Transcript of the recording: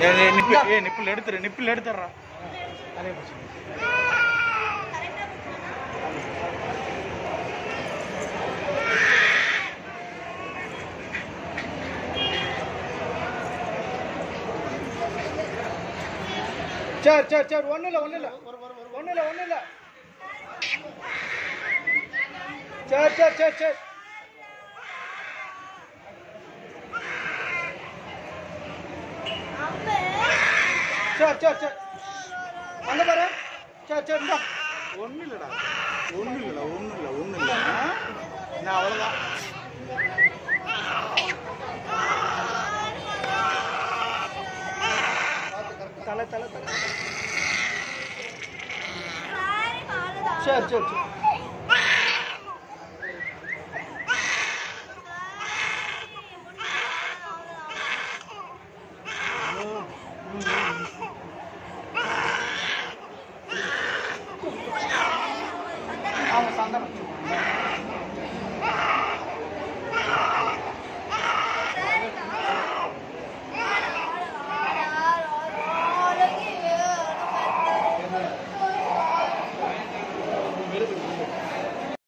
nibble ஏ nipple எடுத்துரு nipple எடுத்துடுறா அதே பிரச்சனை சரி சரி சரி ஒன்றும் இல்லை ஒன்றும் இல்லை ஒன்றும் இல்லை ஒன்றும் இல்லை சரி சரி சரி சரி சரி சரி சரி அங்கே பாரு சரி சரி இந்தா ஒன்றும் இல்லைடா ஒன்றும் இல்லைடா ஒன்றும் இல்லை ஒன்றும் இல்லை நான் அவ்வளோதான் தலை தலை தலை சரி சரி சரி